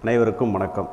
அனைவருக்கும் வணக்கம்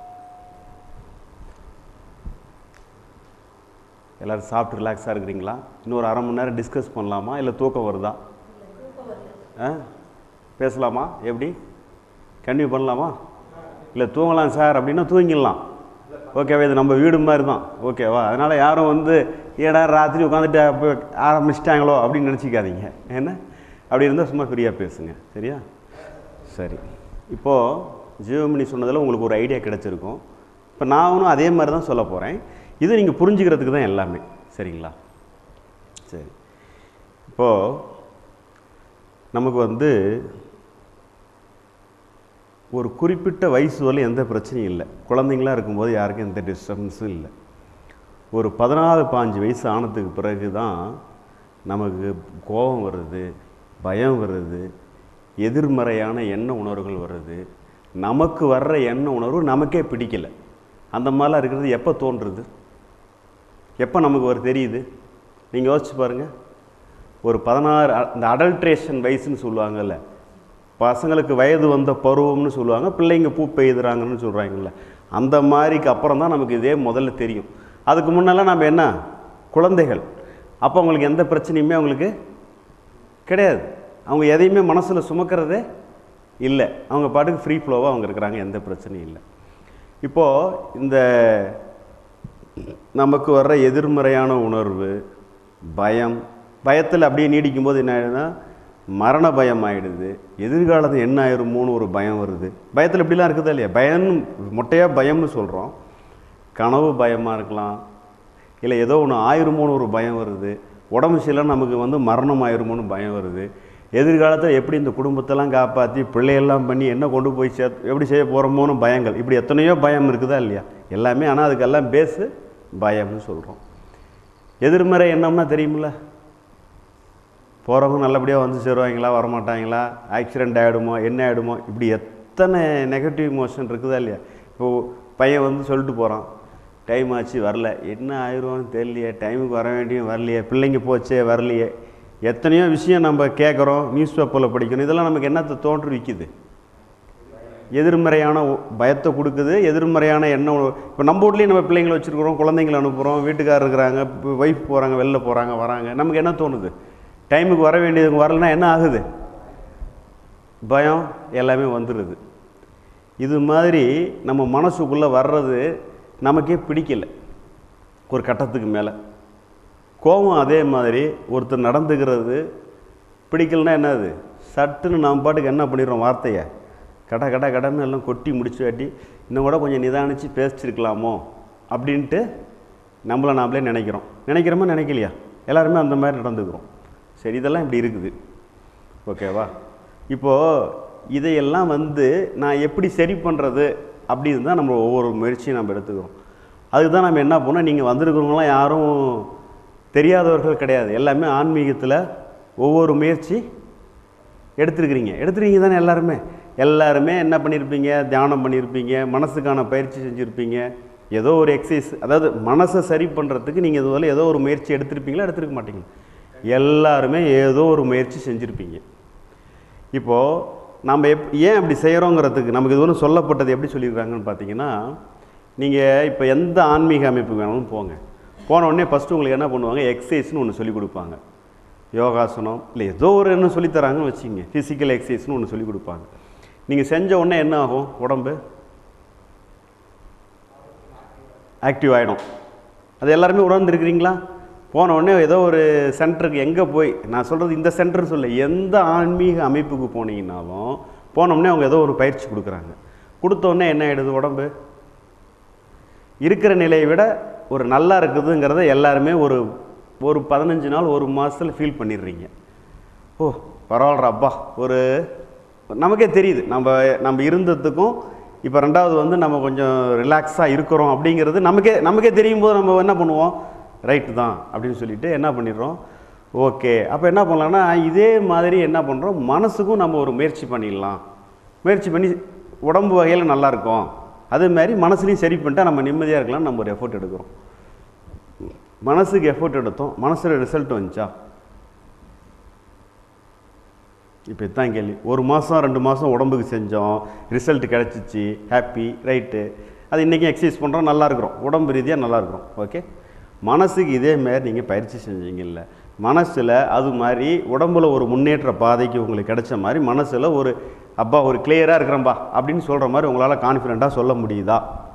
எல்லோரும் சாப்பிட்டு ரிலாக்ஸாக இருக்கிறீங்களா இன்னொரு அரை மணி நேரம் டிஸ்கஸ் பண்ணலாமா இல்லை தூக்கம் வருதா ஆ பேசலாமா எப்படி கன்டினியூ பண்ணலாமா இல்லை தூங்கலாம் சார் அப்படின்னா தூங்கிடலாம் ஓகேவா இது நம்ம வீடு மாதிரி தான் ஓகேவா அதனால் யாரும் வந்து ஏடா ராத்திரி உட்காந்துட்டு அப்போ ஆரம்பிச்சிட்டாங்களோ அப்படின்னு நினச்சிக்காதீங்க என்ன அப்படி இருந்தால் சும்மா ஃப்ரீயாக பேசுங்க சரியா சரி இப்போது ஜீவமணி சொன்னதில் உங்களுக்கு ஒரு ஐடியா கிடச்சிருக்கும் இப்போ நானும் அதே மாதிரி தான் சொல்ல போகிறேன் இது நீங்கள் புரிஞ்சுக்கிறதுக்கு தான் எல்லாமே சரிங்களா சரி இப்போது நமக்கு வந்து ஒரு குறிப்பிட்ட வயசு வரலும் எந்த பிரச்சனையும் இல்லை குழந்தைங்களா இருக்கும்போது யாருக்கும் எந்த டிஸ்டர்பன்ஸும் இல்லை ஒரு பதினாலு பாஞ்சு வயசு ஆனதுக்கு பிறகு தான் நமக்கு கோபம் வருது பயம் வருது எதிர்மறையான எண்ண உணர்வுகள் வருது நமக்கு வர்ற எண்ண உணர்வு நமக்கே பிடிக்கல அந்த மாதிரிலாம் இருக்கிறது எப்போ தோன்றுறது எப்போ நமக்கு ஒரு தெரியுது நீங்கள் யோசிச்சு பாருங்கள் ஒரு பதினாறு அ- இந்த அடல்ட்ரேஷன் வயசுன்னு சொல்லுவாங்கல்ல பசங்களுக்கு வயது வந்த பருவம்னு சொல்லுவாங்க பிள்ளைங்க பூ பெய்துறாங்கன்னு சொல்கிறாங்கல்ல அந்த மாதிரிக்கு அப்புறம் தான் நமக்கு இதே முதல்ல தெரியும் அதுக்கு முன்னெல்லாம் நம்ம என்ன குழந்தைகள் அப்போ அவங்களுக்கு எந்த பிரச்சனையுமே அவங்களுக்கு கிடையாது அவங்க எதையுமே மனசில் சுமக்கிறதே இல்லை அவங்க பாட்டுக்கு ஃப்ரீ ஃப்ளோவாக அவங்க இருக்கிறாங்க எந்த பிரச்சனையும் இல்லை இப்போது இந்த நமக்கு வர்ற எதிர்மறையான உணர்வு பயம் பயத்தில் அப்படியே நீடிக்கும் போது என்ன ஆயிடுதுன்னா மரண பயம் ஆயிடுது எதிர்காலத்தில் என்ன ஆயிருமோன்னு ஒரு பயம் வருது பயத்தில் இப்படிலாம் இருக்குதா இல்லையா பயம் மொட்டையாக பயம்னு சொல்கிறோம் கனவு பயமாக இருக்கலாம் இல்லை ஏதோ ஒன்று ஆயிருமோன்னு ஒரு பயம் வருது உடம்பு சரியில்லை நமக்கு வந்து மரணம் ஆயிருமோன்னு பயம் வருது எதிர்காலத்தில் எப்படி இந்த குடும்பத்தெல்லாம் காப்பாற்றி பிள்ளையெல்லாம் பண்ணி என்ன கொண்டு போய் சே எப்படி செய்ய போகிறோமோன்னு பயங்கள் இப்படி எத்தனையோ பயம் இருக்குதா இல்லையா எல்லாமே ஆனால் அதுக்கெல்லாம் பேஸு பயம்னு சொல்கிறோம் எதிர்மறை எண்ணம்னா தெரியுமில்ல போகிறவங்க நல்லபடியாக வந்து சேருவாங்களா வரமாட்டாங்களா ஆக்சிடெண்ட் ஆகிடுமோ என்ன ஆகிடுமோ இப்படி எத்தனை நெகட்டிவ் மோஷன் இருக்குதா இல்லையா இப்போது பையன் வந்து சொல்லிட்டு போகிறான் டைம் ஆச்சு வரல என்ன ஆயிரும்னு தெரியலையே டைமுக்கு வர வேண்டியும் வரலையே பிள்ளைங்க போச்சே வரலையே எத்தனையோ விஷயம் நம்ம கேட்குறோம் நியூஸ் பேப்பரில் படிக்கணும் இதெல்லாம் நமக்கு என்னத்தை தோற்றுவிக்குது எதிர்மறையான ஒ- பயத்தை கொடுக்குது எதிர்மறையான எண்ணம் இப்போ நம்ம வீட்லேயும் நம்ம பிள்ளைங்களை வச்சுருக்குறோம் குழந்தைங்களை அனுப்புகிறோம் வீட்டுக்காரர் இருக்கிறாங்க ஒய்ஃப் போகிறாங்க வெளில போகிறாங்க வராங்க நமக்கு என்ன தோணுது டைமுக்கு வர வேண்டியதுக்கு வரலைன்னா என்ன ஆகுது பயம் எல்லாமே வந்துடுது இது மாதிரி நம்ம மனசுக்குள்ளே வர்றது நமக்கே பிடிக்கல ஒரு கட்டத்துக்கு மேலே கோபம் அதே மாதிரி ஒருத்தர் நடந்துக்கிறது பிடிக்கலனா என்னது சட்டுன்னு நம்ம பாட்டுக்கு என்ன பண்ணிடுறோம் வார்த்தையை கட கட கடன்னு எல்லாம் கொட்டி முடிச்சு வாட்டி இன்னும் கூட கொஞ்சம் நிதானித்து பேசிச்சிருக்கலாமோ அப்படின்ட்டு நம்மளை நாமளே நினைக்கிறோம் நினைக்கிறோமா நினைக்கலையா எல்லாருமே அந்த மாதிரி நடந்துக்கிறோம் சரி இதெல்லாம் இப்படி இருக்குது ஓகேவா இப்போது இதையெல்லாம் வந்து நான் எப்படி சரி பண்ணுறது அப்படின்னு தான் நம்ம ஒவ்வொரு முயற்சியும் நம்ம எடுத்துக்கிறோம் அதுக்கு தான் நம்ம என்ன பண்ணோம் நீங்கள் வந்திருக்கிறவங்களாம் யாரும் தெரியாதவர்கள் கிடையாது எல்லாமே ஆன்மீகத்தில் ஒவ்வொரு முயற்சி எடுத்திருக்கிறீங்க எடுத்திருக்கீங்க தானே எல்லாருமே எல்லாருமே என்ன பண்ணியிருப்பீங்க தியானம் பண்ணியிருப்பீங்க மனசுக்கான பயிற்சி செஞ்சுருப்பீங்க ஏதோ ஒரு எக்ஸசைஸ் அதாவது மனசை சரி பண்ணுறதுக்கு நீங்கள் இதுவரை ஏதோ ஒரு முயற்சி எடுத்திருப்பீங்களா எடுத்திருக்க மாட்டீங்க எல்லாருமே ஏதோ ஒரு முயற்சி செஞ்சுருப்பீங்க இப்போது நம்ம எப் ஏன் அப்படி செய்கிறோங்கிறதுக்கு நமக்கு இது ஒன்று சொல்லப்பட்டது எப்படி சொல்லியிருக்காங்கன்னு பார்த்தீங்கன்னா நீங்கள் இப்போ எந்த ஆன்மீக அமைப்புக்கு வேணாலும் போங்க போன உடனே ஃபஸ்ட்டு உங்களுக்கு என்ன பண்ணுவாங்க எக்ஸசைஸ்னு ஒன்று சொல்லி கொடுப்பாங்க யோகாசனம் இல்லை ஏதோ ஒரு என்ன சொல்லித்தராங்கன்னு வச்சுங்க ஃபிசிக்கல் எக்ஸசைஸ்னு ஒன்று சொல்லி கொடுப்பாங்க நீங்கள் செஞ்ச உடனே என்ன ஆகும் உடம்பு ஆக்டிவ் ஆகிடும் அது எல்லாருமே உணர்ந்துருக்கிறீங்களா போன உடனே ஏதோ ஒரு சென்டருக்கு எங்கே போய் நான் சொல்கிறது இந்த சென்டர் சொல்ல எந்த ஆன்மீக அமைப்புக்கு போனீங்கன்னாலும் போன உடனே அவங்க ஏதோ ஒரு பயிற்சி கொடுக்குறாங்க கொடுத்த உடனே என்ன ஆகிடுது உடம்பு இருக்கிற நிலையை விட ஒரு நல்லா இருக்குதுங்கிறத எல்லாருமே ஒரு ஒரு பதினஞ்சு நாள் ஒரு மாதத்தில் ஃபீல் பண்ணிடுறீங்க ஓ பரவாயில்ல அப்பா ஒரு நமக்கே தெரியுது நம்ம நம்ம இருந்ததுக்கும் இப்போ ரெண்டாவது வந்து நம்ம கொஞ்சம் ரிலாக்ஸாக இருக்கிறோம் அப்படிங்கிறது நமக்கே நமக்கே தெரியும் போது நம்ம என்ன பண்ணுவோம் ரைட்டு தான் அப்படின்னு சொல்லிட்டு என்ன பண்ணிடுறோம் ஓகே அப்போ என்ன பண்ணலாம்னா இதே மாதிரி என்ன பண்ணுறோம் மனசுக்கும் நம்ம ஒரு முயற்சி பண்ணிடலாம் முயற்சி பண்ணி உடம்பு வகையில் நல்லா இருக்கும் அதே மாதிரி மனசுலையும் சரி பண்ணிட்டா நம்ம நிம்மதியாக இருக்கலாம் நம்ம ஒரு எஃபோர்ட் எடுக்கிறோம் மனசுக்கு எஃபோர்ட் எடுத்தோம் மனசில் ரிசல்ட் வந்துச்சா இப்போ இதுதான் கேள்வி ஒரு மாதம் ரெண்டு மாதம் உடம்புக்கு செஞ்சோம் ரிசல்ட் கிடச்சிச்சு ஹாப்பி ரைட்டு அது இன்றைக்கும் எக்ஸசைஸ் பண்ணுறோம் நல்லா இருக்கிறோம் உடம்பு ரீதியாக நல்லா இருக்கிறோம் ஓகே மனசுக்கு இதே மாதிரி நீங்கள் பயிற்சி செஞ்சீங்கல்ல மனசில் அது மாதிரி உடம்புல ஒரு முன்னேற்ற பாதைக்கு உங்களுக்கு கிடைச்ச மாதிரி மனசில் ஒரு அப்பா ஒரு கிளியராக இருக்கிறேன்பா அப்படின்னு சொல்கிற மாதிரி உங்களால் கான்ஃபிடெண்ட்டாக சொல்ல முடியுதா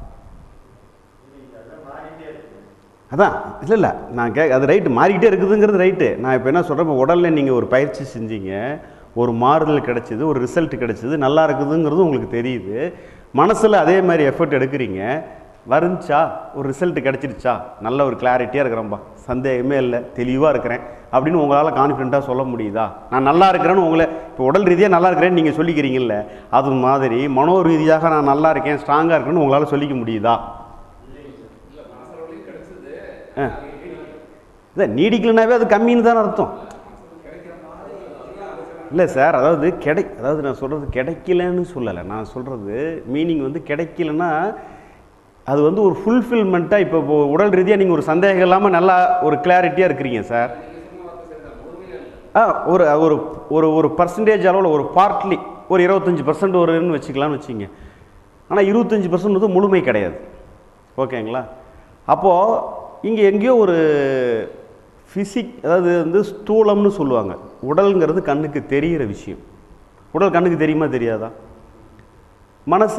அதான் இல்லை இல்லை நான் கே அது ரைட்டு மாறிக்கிட்டே இருக்குதுங்கிறது ரைட்டு நான் இப்போ என்ன சொல்கிறேன் இப்போ உடலில் நீங்கள் ஒரு பயிற்சி செஞ்சீங்க ஒரு மாறுதல் கிடைச்சிது ஒரு ரிசல்ட் கிடைச்சிது நல்லா இருக்குதுங்கிறது உங்களுக்கு தெரியுது மனசில் அதே மாதிரி எஃபர்ட் எடுக்கிறீங்க வருந்துச்சா ஒரு ரிசல்ட் கிடச்சிருச்சா நல்ல ஒரு கிளாரிட்டியாக இருக்கிறேன்பா சந்தேகமே இல்லை தெளிவாக இருக்கிறேன் அப்படின்னு உங்களால் கான்ஃபிடென்ட்டாக சொல்ல முடியுதா நான் நல்லா இருக்கிறேன்னு உங்களை இப்போ உடல் ரீதியாக நல்லா இருக்கிறேன்னு நீங்கள் சொல்லிக்கிறீங்கல்ல அது மாதிரி மனோ ரீதியாக நான் நல்லா இருக்கேன் ஸ்ட்ராங்காக இருக்கேன்னு உங்களால் சொல்லிக்க முடியுதா ஆ இல்லை நீடிக்கலனாவே அது கம்மின்னு தானே அர்த்தம் இல்லை சார் அதாவது கிடை அதாவது நான் சொல்கிறது கிடைக்கலன்னு சொல்லலை நான் சொல்கிறது மீனிங் வந்து கிடைக்கலன்னா அது வந்து ஒரு ஃபுல்ஃபில்மெண்ட்டாக இப்போ இப்போ உடல் ரீதியாக நீங்கள் ஒரு சந்தேகம் இல்லாமல் நல்லா ஒரு கிளாரிட்டியாக இருக்கிறீங்க சார் ஆ ஒரு ஒரு ஒரு ஒரு பர்சன்டேஜ் அளவில் ஒரு பார்ட்லி ஒரு இருபத்தஞ்சி பர்சன்ட் வருன்னு வச்சுக்கலாம்னு வச்சுங்க ஆனால் இருபத்தஞ்சி பர்சன்ட் வந்து முழுமை கிடையாது ஓகேங்களா அப்போது இங்கே எங்கேயோ ஒரு ஃபிசிக் அதாவது வந்து ஸ்தூலம்னு சொல்லுவாங்க உடல்ங்கிறது கண்ணுக்கு தெரிகிற விஷயம் உடல் கண்ணுக்கு தெரியுமா தெரியாதா மனசு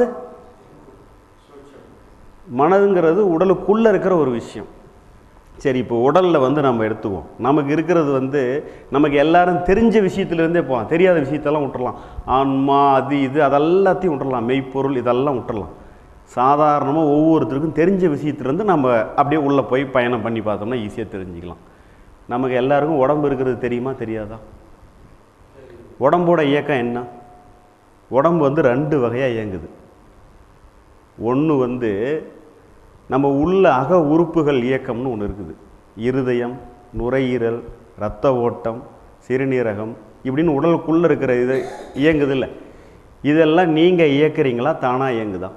மனதுங்கிறது உடலுக்குள்ளே இருக்கிற ஒரு விஷயம் சரி இப்போ உடலில் வந்து நம்ம எடுத்துக்குவோம் நமக்கு இருக்கிறது வந்து நமக்கு எல்லாரும் தெரிஞ்ச விஷயத்துலேருந்தே போகலாம் தெரியாத விஷயத்தெல்லாம் விட்டுறலாம் ஆன்மா அது இது அதெல்லாத்தையும் விட்டுறலாம் மெய்ப்பொருள் இதெல்லாம் விட்டுறலாம் சாதாரணமாக ஒவ்வொருத்தருக்கும் தெரிஞ்ச விஷயத்துலேருந்து நம்ம அப்படியே உள்ளே போய் பயணம் பண்ணி பார்த்தோம்னா ஈஸியாக தெரிஞ்சுக்கலாம் நமக்கு எல்லாருக்கும் உடம்பு இருக்கிறது தெரியுமா தெரியாதா உடம்போட இயக்கம் என்ன உடம்பு வந்து ரெண்டு வகையாக இயங்குது ஒன்று வந்து நம்ம உள்ள அக உறுப்புகள் இயக்கம்னு ஒன்று இருக்குது இருதயம் நுரையீரல் இரத்த ஓட்டம் சிறுநீரகம் இப்படின்னு உடலுக்குள்ளே இருக்கிற இது இயங்குது இல்லை இதெல்லாம் நீங்கள் இயக்குறீங்களா தானாக இயங்குதா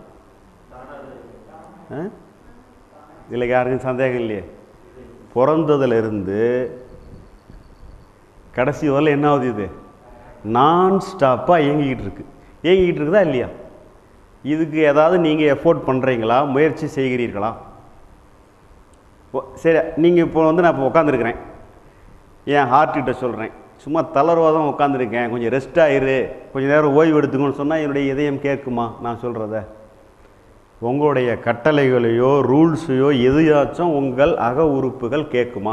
ஆ? இதில் யாருக்கும் சந்தேகம் இல்லையே பிறந்ததுலேருந்து கடைசி வரல என்ன ஆகுது இது நான் ஸ்டாப்பாக இயங்கிக்கிட்டு இருக்கு இயங்கிக்கிட்டு இருக்குதா இல்லையா இதுக்கு ஏதாவது நீங்கள் எஃபோர்ட் பண்ணுறீங்களா முயற்சி செய்கிறீர்களா ஓ, சரி நீங்கள் இப்போ வந்து நான் இப்போ உட்காந்துருக்கிறேன் என் ஹார்ட்கிட்ட சொல்கிறேன் சும்மா தளர்வாக உட்காந்துருக்கேன் கொஞ்சம் ரெஸ்ட் ஆயிரு கொஞ்சம் நேரம் ஓய்வு எடுத்துக்கணும்னு சொன்னால் என்னுடைய இதயம் கேட்குமா நான் சொல்கிறத உங்களுடைய கட்டளைகளையோ ரூல்ஸையோ எதையாச்சும் உங்கள் அக உறுப்புகள் கேட்குமா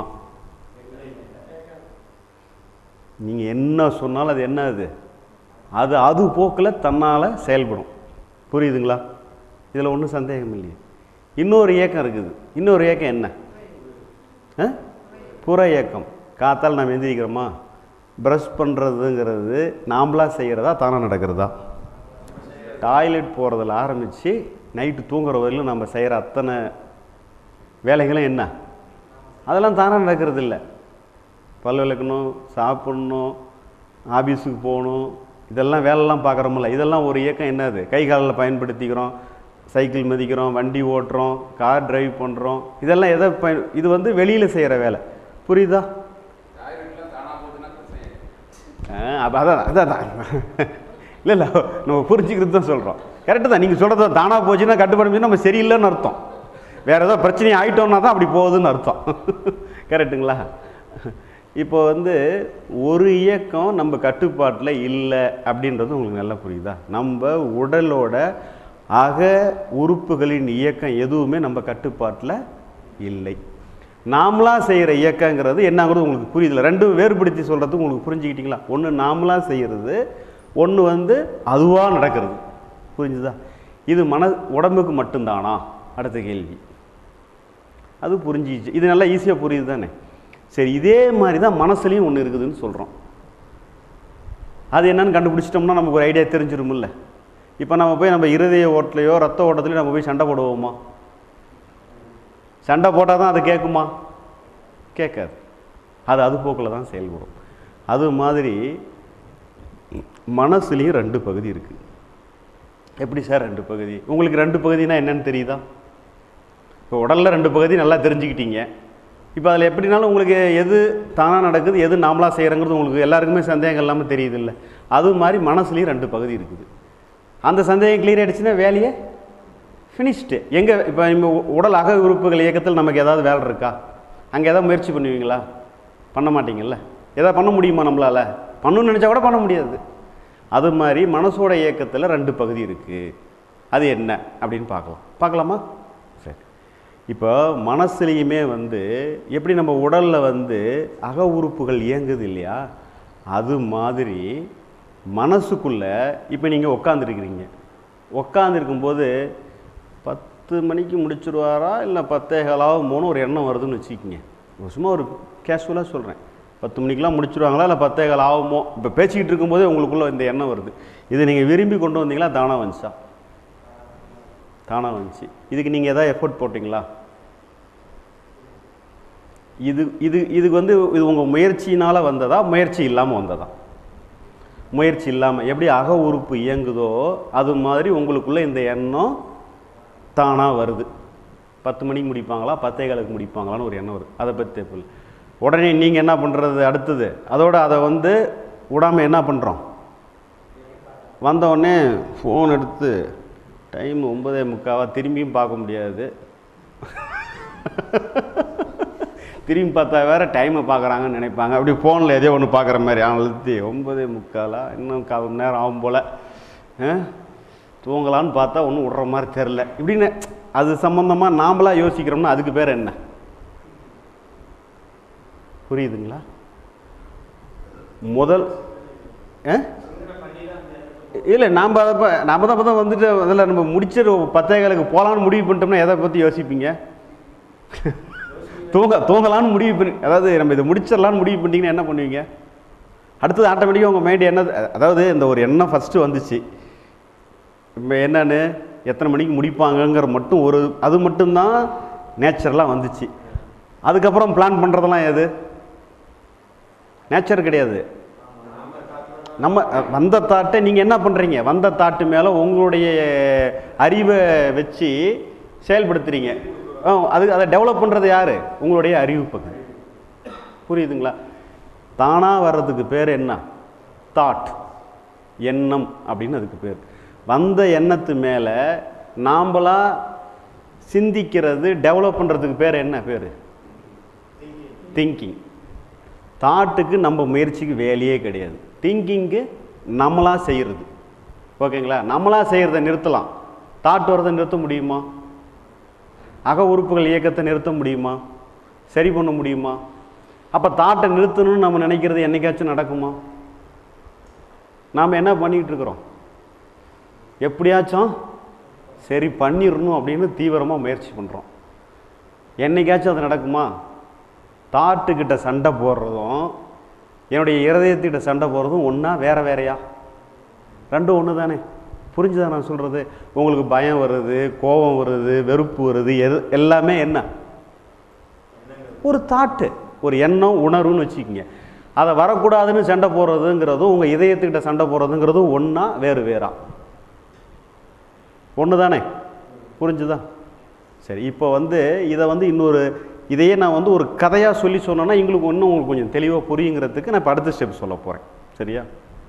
நீங்கள் என்ன சொன்னாலும் அது என்ன அது அது அது போக்கில் தன்னால் செயல்படும் புரியுதுங்களா இதில் ஒன்றும் சந்தேகம் இல்லையே இன்னொரு இயக்கம் இருக்குது இன்னொரு இயக்கம் என்ன ஆ? புற இயக்கம் காத்தால் நாம் எந்திரிக்கிறோமா ப்ரஷ் பண்ணுறதுங்கிறது நாமளாக செய்கிறதா தானாக நடக்கிறதா டாய்லெட் போகிறதுல ஆரம்பித்து நைட்டு தூங்குற வரையிலும் நம்ம செய்கிற அத்தனை வேலைகளும் என்ன அதெல்லாம் தானாக நடக்கிறது இல்லை பல் விளக்கணும் சாப்பிட்ணும் ஆஃபீஸுக்கு போகணும் இதெல்லாம் வேலைலாம் பார்க்குறோமில்ல இதெல்லாம் ஒரு இயக்கம் என்னது கை காலில் பயன்படுத்திக்கிறோம் சைக்கிள் மிதிக்கிறோம் வண்டி ஓட்டுறோம் கார் டிரைவ் பண்ணுறோம் இதெல்லாம் எதை பயன் இது வந்து வெளியில் செய்கிற வேலை புரியுதா ஆ, அப்ப அதான் அதான் அதான். இல்லை இல்லை நம்ம புரிஞ்சுக்கிறது தான் சொல்கிறோம் கரெக்டு தான் நீங்கள் சொல்கிறது தானாக போச்சுன்னா கட்டுப்படுச்சுன்னா நம்ம சரியில்லைன்னு அர்த்தம் வேறு ஏதோ பிரச்சனை ஆகிட்டோம்னா தான் அப்படி போகுதுன்னு அர்த்தம் கரெக்டுங்களா இப்போ வந்து ஒரு இயக்கம் நம்ம கட்டுப்பாட்டில் இல்லை அப்படின்றது உங்களுக்கு நல்லா புரியுதா நம்ம உடலோட அக உறுப்புகளின் இயக்கம் எதுவுமே நம்ம கட்டுப்பாட்டில் இல்லை நாமளாக செய்கிற இயக்கங்கிறது என்னங்கிறது உங்களுக்கு புரியுதில்ல ரெண்டும் வேறுபடுத்தி சொல்கிறது உங்களுக்கு புரிஞ்சுக்கிட்டீங்களா ஒன்று நாமளாக செய்கிறது ஒன்று வந்து அதுவாக நடக்கிறது புரிஞ்சுதா இது மன உடம்புக்கு மட்டும்தானா அடுத்த கேள்வி அது புரிஞ்சிச்சு இது நல்லா ஈஸியாக புரியுது தானே சரி இதே மாதிரி தான் மனசுலையும் ஒன்று இருக்குதுன்னு சொல்கிறோம் அது என்னன்னு கண்டுபிடிச்சிட்டோம்னா நமக்கு ஒரு ஐடியா தெரிஞ்சிருமில்ல இப்போ நம்ம போய் நம்ம இருதய ஓட்டலையோ ரத்த ஓட்டத்துலையோ நம்ம போய் சண்டை போடுவோமா சண்டை போட்டால் தான் அது கேட்குமா கேட்காது அது அது போக்கில் தான் செயல்படும் அது மாதிரி மனசுலேயும் ரெண்டு பகுதி இருக்குது எப்படி சார் ரெண்டு பகுதி உங்களுக்கு ரெண்டு பகுதினா என்னன்னு தெரியுதா இப்போ உடலில் ரெண்டு பகுதி நல்லா தெரிஞ்சுக்கிட்டீங்க இப்போ அதில் எப்படினாலும் உங்களுக்கு எது தானாக நடக்குது எது நாமளாக செய்கிறங்கிறது உங்களுக்கு எல்லாருக்குமே சந்தேகம் இல்லாமல் தெரியுது இல்லை அது மாதிரி மனசுலேயும் ரெண்டு பகுதி இருக்குது அந்த சந்தேகம் கிளியர் ஆயிடுச்சுன்னா வேலையை ஃபினிஷ்டு எங்கே இப்போ நம்ம உடல் அக உறுப்புகள் இயக்கத்தில் நமக்கு ஏதாவது வேலை இருக்கா அங்கே ஏதாவது முயற்சி பண்ணுவீங்களா பண்ண மாட்டீங்கல்ல ஏதாவது பண்ண முடியுமா நம்மளால் பண்ணணும்னு நினச்சா கூட பண்ண முடியாது அது மாதிரி மனசோட இயக்கத்தில் ரெண்டு பகுதி இருக்குது அது என்ன அப்படின்னு பார்க்கலாம் பார்க்கலாமா சரி இப்போ மனசுலேயுமே வந்து எப்படி நம்ம உடலில் வந்து அக உறுப்புகள் இயங்குது இல்லையா அது மாதிரி மனசுக்குள்ளே இப்போ நீங்கள் உட்காந்துருக்கிறீங்க உட்காந்துருக்கும்போது பத்து மணிக்கு முடிச்சிருவாரா இல்லை பத்தே காலாகுமோன்னு ஒரு எண்ணம் வருதுன்னு வச்சுக்கிங்க ஒரு சும்மா ஒரு கேஷுவலாக சொல்கிறேன் பத்து மணிக்கெலாம் முடிச்சிருவாங்களா இல்லை பத்தே கால் ஆகுமோ இப்போ பேசிக்கிட்டு இருக்கும்போதே உங்களுக்குள்ளே இந்த எண்ணம் வருது இது நீங்கள் விரும்பி கொண்டு வந்தீங்களா தானாக வந்துச்சா தானாக வந்துச்சு இதுக்கு நீங்கள் எதாவது எஃபோர்ட் போட்டிங்களா இது இது இதுக்கு வந்து இது உங்கள் முயற்சியினால் வந்ததா முயற்சி இல்லாமல் வந்ததா முயற்சி இல்லாமல் எப்படி அக உறுப்பு இயங்குதோ அது மாதிரி உங்களுக்குள்ளே இந்த எண்ணம் தானாக வருது பத்து மணிக்கு முடிப்பாங்களா பத்தே காலுக்கு முடிப்பாங்களான்னு ஒரு எண்ணம் வருது அதை பற்றி தேப்பில் உடனே நீங்கள் என்ன பண்ணுறது அடுத்தது அதோட அதை வந்து விடாமல் என்ன பண்ணுறோம் வந்த உடனே ஃபோன் எடுத்து டைம் ஒன்பதே முக்காவா திரும்பியும் பார்க்க முடியாது திரும்பி பார்த்தா வேற டைமை பார்க்குறாங்கன்னு நினைப்பாங்க அப்படி ஃபோனில் எதையோ ஒன்று பார்க்குற மாதிரி அழுத்தி ஒன்பதே முக்காலா இன்னும் கால் மணி நேரம் ஆகும் போல் தூங்கலான்னு பார்த்தா ஒன்றும் விட்ற மாதிரி தெரில இப்படின்னு அது சம்மந்தமாக நாமளாக யோசிக்கிறோம்னா அதுக்கு பேர் என்ன புரியுதுங்களா முதல் ஆ இல்லை நாம் அதை இப்போ நம்ம தான் தான் வந்துட்டு அதில் நம்ம முடிச்சிட்டு பத்தே காலுக்கு போகலான்னு முடிவு பண்ணிட்டோம்னா எதை பற்றி யோசிப்பீங்க தூங்க தூங்கலான்னு முடிவு பண்ணி அதாவது நம்ம இதை முடிச்சிடலான்னு முடிவு பண்ணிட்டீங்கன்னா என்ன பண்ணுவீங்க அடுத்தது ஆட்டோமேட்டிக்காக உங்கள் மைண்டு என்ன அதாவது இந்த ஒரு எண்ணம் ஃபஸ்ட்டு வந்துச்சு இப்போ என்னன்னு எத்தனை மணிக்கு முடிப்பாங்கங்கிற மட்டும் ஒரு அது மட்டும்தான் நேச்சுரலாக வந்துச்சு அதுக்கப்புறம் பிளான் பண்ணுறதெல்லாம் எது நேச்சர் கிடையாது நம்ம அஹ், வந்த தாட்டை நீங்கள் என்ன பண்ணுறீங்க வந்த தாட்டு மேலே உங்களுடைய அறிவை வச்சு செயல்படுத்துறீங்க ஆ, அது அதை டெவலப் பண்ணுறது யார் உங்களுடைய அறிவு பகுதி புரியுதுங்களா தானாக வர்றதுக்கு பேர் என்ன தாட் எண்ணம் அப்படின்னு அதுக்கு பேர் வந்த எண்ணத்து மேலே நாம்பளா சிந்திக்கிறது டெவலப் பண்ணுறதுக்கு பேர் என்ன பேர் திங்கிங் தாட்டுக்கு நம்ம முயற்சிக்கு வேலையே கிடையாது திங்கிங்கு நம்மளாக செய்கிறது ஓகேங்களா நம்மளாக செய்கிறத நிறுத்தலாம் தாட் வரதை நிறுத்த முடியுமா அக உறுப்புகள் இயக்கத்தை நிறுத்த முடியுமா சரி பண்ண முடியுமா அப்போ தாட்டை நிறுத்தணும்னு நம்ம நினைக்கிறது என்னைக்காச்சும் நடக்குமா நாம் என்ன பண்ணிக்கிட்டு இருக்கிறோம் எப்படியாச்சும் சரி பண்ணிடணும் அப்படின்னு தீவிரமாக முயற்சி பண்ணுறோம் என்னைக்காச்சும் அது நடக்குமா தாட்டுக்கிட்ட சண்டை போடுறதும் என்னுடைய இருதயத்துக்கிட்ட சண்டை போடுறதும் ஒன்றா வேற வேறையா ரெண்டும் ஒன்று தானே புரிஞ்சுதா நான் சொல்கிறது உங்களுக்கு பயம் வருது கோபம் வருது வெறுப்பு வருது எது எல்லாமே என்ன ஒரு தாட்டு ஒரு எண்ணம் உணர்வுன்னு வச்சுக்கோங்க அதை வரக்கூடாதுன்னு சண்டை போடுறதுங்கிறதும் உங்கள் இதயத்துக்கிட்ட சண்டை போடுறதுங்கிறதும் ஒன்றா வேறு வேறா ஒன்று தானே புரிஞ்சுதா சரி இப்போ வந்து இதை வந்து இன்னொரு இதையே நான் வந்து ஒரு கதையாக சொல்லி சொன்னேன்னா எங்களுக்கு இன்னும் உங்களுக்கு கொஞ்சம் தெளிவாக புரியுங்கிறதுக்கு நான் இப்போ அடுத்த ஸ்டெப் சொல்ல போகிறேன் சரியா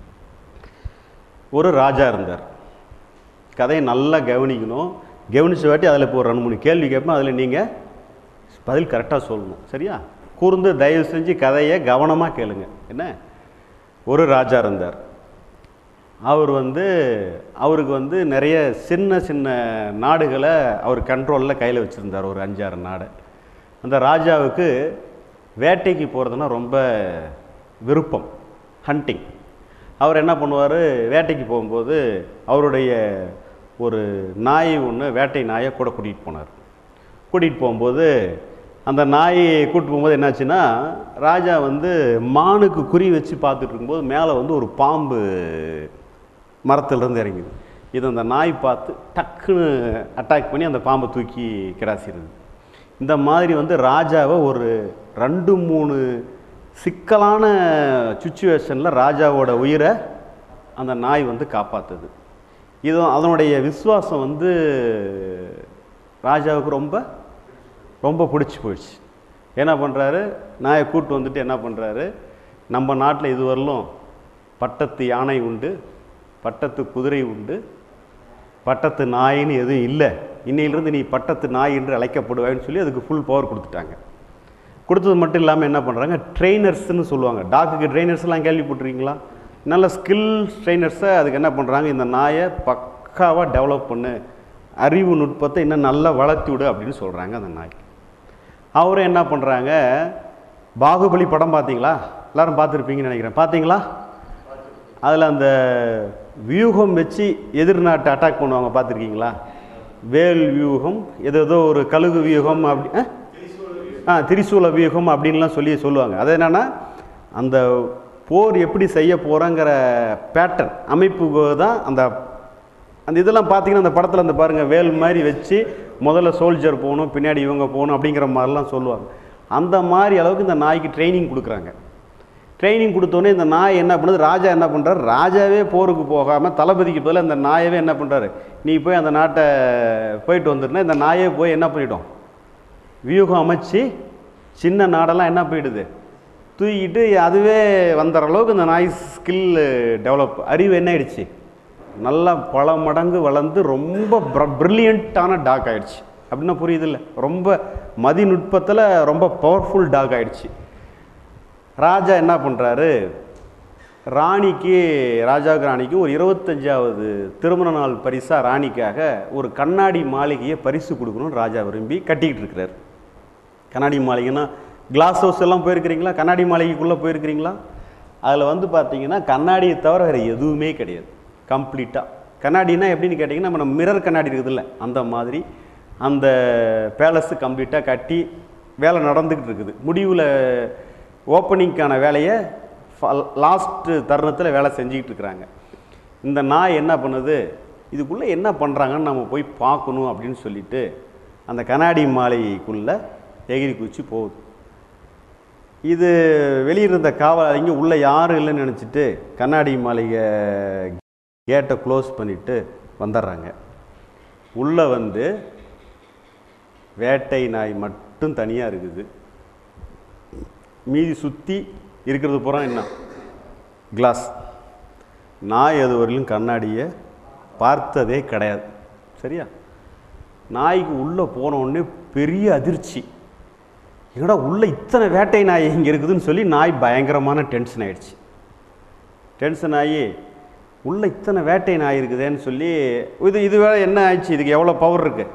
ஒரு ராஜா இருந்தார் கதையை நல்லா கவனிக்கணும் கவனிச்ச வாட்டி அதில் இப்போ ஒரு ரெண்டு மூணு கேள்வி கேட்பேன் அதில் நீங்கள் பதில் கரெக்டாக சொல்லணும் சரியா கூர்ந்து தயவு செஞ்சு கதையை கவனமாக கேளுங்க என்ன ஒரு ராஜா இருந்தார் அவர் வந்து அவருக்கு வந்து நிறைய சின்ன சின்ன நாடுகளை அவர் கண்ட்ரோலில் கையில் வச்சுருந்தார் ஒரு அஞ்சாறு நாடு அந்த ராஜாவுக்கு வேட்டைக்கு போகிறதுனா ரொம்ப விருப்பம் ஹண்டிங் அவர் என்ன பண்ணுவார் வேட்டைக்கு போகும்போது அவருடைய ஒரு நாய் ஒன்று வேட்டை நாயை கூட கூட்டிகிட்டு போனார் கூட்டிகிட்டு போகும்போது அந்த நாயை கூட்டிட்டு போகும்போது என்னாச்சுன்னா ராஜா வந்து மானுக்கு குறி வச்சு பார்த்துட்டு இருக்கும்போது மேலே வந்து ஒரு பாம்பு மரத்துலேருந்து இறங்குது இது அந்த நாய் பார்த்து டக்குன்னு அட்டாக் பண்ணி அந்த பாம்பை தூக்கி கிடாசிடுது இந்த மாதிரி வந்து ராஜாவை ஒரு ரெண்டு மூணு சிக்கலான சுச்சுவேஷனில் ராஜாவோட உயிரை அந்த நாய் வந்து காப்பாற்றுது இது அதனுடைய விசுவாசம் வந்து ராஜாவுக்கு ரொம்ப ரொம்ப பிடிச்சி போயிடுச்சு என்ன பண்ணுறாரு நாயை கூட்டு வந்துட்டு என்ன பண்ணுறாரு நம்ம நாட்டில் இதுவரையிலும் பட்டத்து யானை உண்டு பட்டத்து குதிரை உண்டு பட்டத்து நாயின்னு எதுவும் இல்லை இன்னையிலிருந்து நீ பட்டத்து நாய் என்று அழைக்கப்படுவாய்ன்னு சொல்லி அதுக்கு ஃபுல் பவர் கொடுத்துட்டாங்க கொடுத்தது மட்டும் இல்லாமல் என்ன பண்ணுறாங்க ட்ரெயினர்ஸ்னு சொல்லுவாங்க டாக்குக்கு ட்ரெயினர்ஸ்லாம் கேள்விப்பட்டிருக்கீங்களா நல்ல ஸ்கில் ட்ரெயினர்ஸை அதுக்கு என்ன பண்ணுறாங்க இந்த நாயை பக்காவாக டெவலப் பண்ணு அறிவு நுட்பத்தை இன்னும் நல்லா வளர்த்தி விடு அப்படின்னு சொல்கிறாங்க அந்த நாய்க்கு அவரும் என்ன பண்ணுறாங்க பாகுபலி படம் பார்த்தீங்களா எல்லாரும் பார்த்துருப்பீங்கன்னு நினைக்கிறேன் பார்த்தீங்களா அதில் அந்த வியூகம் வச்சு எதிர்நாட்டை அட்டாக் பண்ணுவாங்க பார்த்துருக்கீங்களா வேல் வியூகம் ஏதோ ஏதோ ஒரு கழுகு வியூகம் அப்படி ஆ? ஆ திரிசூல வியூகம் அப்படின்லாம் சொல்லி சொல்லுவாங்க அது என்னென்னா அந்த போர் எப்படி செய்ய போகிறோங்கிற பேட்டர்ன் அமைப்பு தான் அந்த அந்த இதெல்லாம் பார்த்தீங்கன்னா அந்த படத்தில் அந்த பாருங்கள் வேல் மாதிரி வச்சு முதல்ல சோல்ஜர் போகணும் பின்னாடி இவங்க போகணும் அப்படிங்கிற மாதிரிலாம் சொல்லுவாங்க அந்த மாதிரி அளவுக்கு இந்த நாய்க்கு ட்ரைனிங் கொடுக்குறாங்க ட்ரைனிங் கொடுத்தோன்னே இந்த நாய் என்ன பண்ணுது ராஜா என்ன பண்ணுறாரு ராஜாவே போருக்கு போகாமல் தளபதிக்கு பதிலாக இந்த நாயவே என்ன பண்ணுறாரு நீ போய் அந்த நாட்டை போயிட்டு வந்துருன்னா இந்த நாயே போய் என்ன பண்ணிட்டோம் வியூகம் அமைச்சு சின்ன நாடெல்லாம் என்ன போயிடுது தூக்கிட்டு அதுவே வந்துடுற அளவுக்கு இந்த நாய் ஸ்கில் டெவலப் அறிவு என்ன ஆயிடுச்சு நல்லா பல மடங்கு வளர்ந்து ரொம்ப ப்ரில்லியண்ட்டான டாக் ஆயிடுச்சு அப்படின்னா புரியுதில்ல ரொம்ப மதிநுட்பத்தில் ரொம்ப பவர்ஃபுல் டாக் ஆயிடுச்சு ராஜா என்ன பண்ணுறாரு ராணிக்கு ராஜாவுக்கு ராணிக்கு ஒரு இருபத்தஞ்சாவது திருமண நாள் பரிசாக ராணிக்காக ஒரு கண்ணாடி மாளிகையை பரிசு கொடுக்கணும்னு ராஜா விரும்பி கட்டிக்கிட்டு இருக்கிறார் கண்ணாடி மாளிகைன்னா கிளாஸ் ஹவுஸ் எல்லாம் போயிருக்கிறீங்களா கண்ணாடி மாளிகைக்குள்ளே போயிருக்கிறீங்களா அதில் வந்து பார்த்தீங்கன்னா கண்ணாடியை தவிர வேறு எதுவுமே கிடையாது கம்ப்ளீட்டாக கண்ணாடினா எப்படின்னு கேட்டிங்கன்னா நம்ம மிரர் கண்ணாடி இருக்குதுல்ல அந்த மாதிரி அந்த பேலஸு கம்ப்ளீட்டாக கட்டி வேலை நடந்துக்கிட்டு இருக்குது முடிவில் ஓப்பனிங்க்கான வேலையை லாஸ்ட்டு தருணத்தில் வேலை செஞ்சுக்கிட்டு இருக்கிறாங்க இந்த நாய் என்ன பண்ணுது இதுக்குள்ளே என்ன பண்ணுறாங்கன்னு நம்ம போய் பார்க்கணும் அப்படின்னு சொல்லிட்டு அந்த கண்ணாடி மாளிகைக்குள்ளே எகிரி குச்சி போகுது இது வெளியிருந்த காவலாளிங்க உள்ளே யாரும் இல்லைன்னு நினச்சிட்டு கண்ணாடி மாளிகை கேட்டை க்ளோஸ் பண்ணிவிட்டு வந்துடுறாங்க உள்ளே வந்து வேட்டை நாய் மட்டும் தனியாக இருக்குது மீதி சுற்றி இருக்கிறது பூரா என்ன கிளாஸ் நாய் அது வரையிலும் கண்ணாடியை பார்த்ததே கிடையாது சரியா நாய்க்கு உள்ளே போன உடனே பெரிய அதிர்ச்சி என்னடா உள்ளே இத்தனை வேட்டை நாய் இங்கே இருக்குதுன்னு சொல்லி நாய் பயங்கரமான டென்ஷன் ஆயிடுச்சு டென்ஷன் ஆகி உள்ளே இத்தனை வேட்டை நாய் இருக்குதேன்னு சொல்லி இது இது வேற என்ன ஆயிடுச்சு இதுக்கு எவ்வளோ பவர் இருக்குது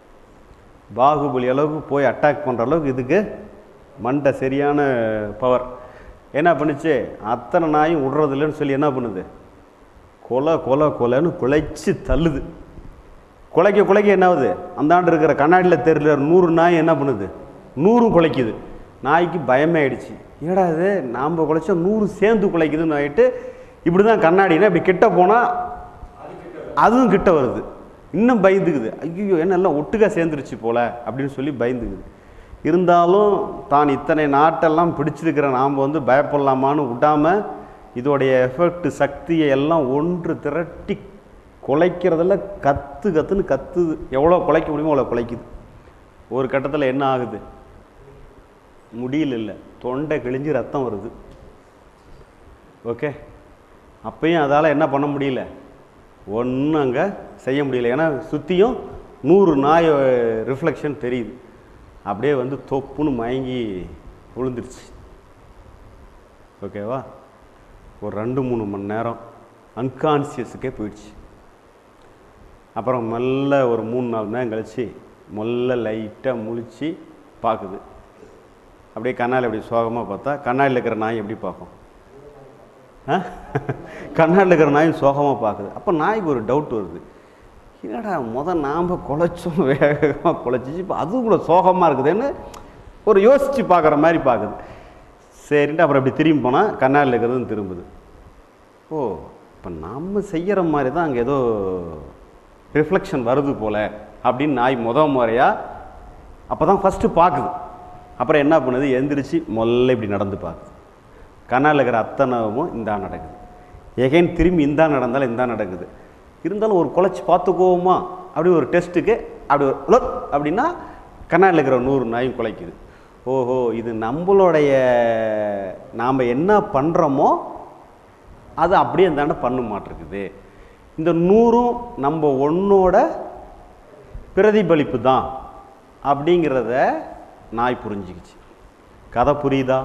பாகுபலி அளவுக்கு போய் அட்டாக் பண்ணுற அளவுக்கு இதுக்கு மண்டை சரியான பவர் என்ன பண்ணுச்சு அத்தனை நாயும் விட்றதில்லன்னு சொல்லி என்ன பண்ணுது கொலை கொலை கொலைன்னு குலைச்சி தள்ளுது குலைக்க குலைக்க என்ன ஆகுது அந்தாண்டு இருக்கிற கண்ணாடியில் தெரியல நூறு நாய் என்ன பண்ணுது நூறும் குலைக்குது நாய்க்கு பயமே ஆயிடுச்சு ஏடா இது நாம் குலைச்சா நூறு சேர்ந்து குலைக்குதுன்னு ஆகிட்டு இப்படி தான் கண்ணாடினா இப்படி கிட்ட போனால் அதுவும் கிட்ட வருது இன்னும் பயந்துக்குது ஐயோ என்ன எல்லாம் ஒட்டுக்கா சேர்ந்துருச்சு போல அப்படின்னு சொல்லி பயந்துக்குது இருந்தாலும் தான் இத்தனை நாட்டெல்லாம் பிடிச்சிருக்கிற நாம் வந்து பயப்படலாமான்னு விடாமல் இதோடைய எஃபெக்ட் சக்தியை எல்லாம் ஒன்று திரட்டி குலைக்கிறதுல கத்து கத்துன்னு கத்துது எவ்வளோ குலைக்க முடியுமோ அவ்வளோ குலைக்குது ஒரு கட்டத்தில் என்ன ஆகுது முடியல இல்லை தொண்டை கிழிஞ்சு ரத்தம் வருது ஓகே அப்பயும் அதால் என்ன பண்ண முடியல ஒன்றும் அங்கே செய்ய முடியல ஏன்னா சுற்றியும் நூறு நாய் ரிஃப்ளெக்ஷன் தெரியுது அப்படியே வந்து தொப்புன்னு மயங்கி விழுந்துருச்சு ஓகேவா ஒரு ரெண்டு மூணு மணி நேரம் அன்கான்சியஸுக்கே போயிடுச்சு அப்புறம் மெல்ல ஒரு மூணு நாலு நேரம் கழிச்சு மெல்ல லைட்டாக முழிச்சு பார்க்குது அப்படியே கண்ணாடி அப்படி சோகமாக பார்த்தா கண்ணாடியில் இருக்கிற நாய் எப்படி பார்க்கும் ஆ கண்ணாடியில் இருக்கிற நாயும் சோகமாக பார்க்குது அப்போ நாய்க்கு ஒரு டவுட் வருது என்னடா முத நாம் குலைச்சோம் வேகமாக குலைச்சிச்சு இப்போ அதுவும் கூட சோகமாக இருக்குதுன்னு ஒரு யோசித்து பார்க்குற மாதிரி பார்க்குது சரின்ட்டு அப்புறம் அப்படி திரும்பி போனால் கண்ணாடியில் இருக்கிறதும் திரும்புது ஓ இப்போ நம்ம செய்கிற மாதிரி தான் அங்கே ஏதோ ரிஃப்ளெக்ஷன் வருது போல் அப்படின்னு நாய் முத முறையாக அப்போ தான் ஃபஸ்ட்டு பார்க்குது அப்புறம் என்ன பண்ணுது எந்திரிச்சு மொல்ல இப்படி நடந்து பார்க்குது கண்ணால் இருக்கிற அத்தனவும் இந்தா நடக்குது எகைன் திரும்பி இந்தா நடந்தாலும் இந்தா நடக்குது இருந்தாலும் ஒரு குலைச்சி பார்த்துக்குவோமா அப்படி ஒரு டெஸ்ட்டுக்கு அப்படி ஒரு உலக் அப்படின்னா கண்ணாடியில் இருக்கிற நூறு நாயும் குலைக்குது ஓஹோ இது நம்மளுடைய நாம் என்ன பண்ணுறோமோ அது அப்படியே தானே பண்ண மாட்டிருக்குது இந்த நூறும் நம்ம ஒன்றோட பிரதிபலிப்பு தான் அப்படிங்கிறத நாய் புரிஞ்சுக்கிச்சு கதை புரியுதா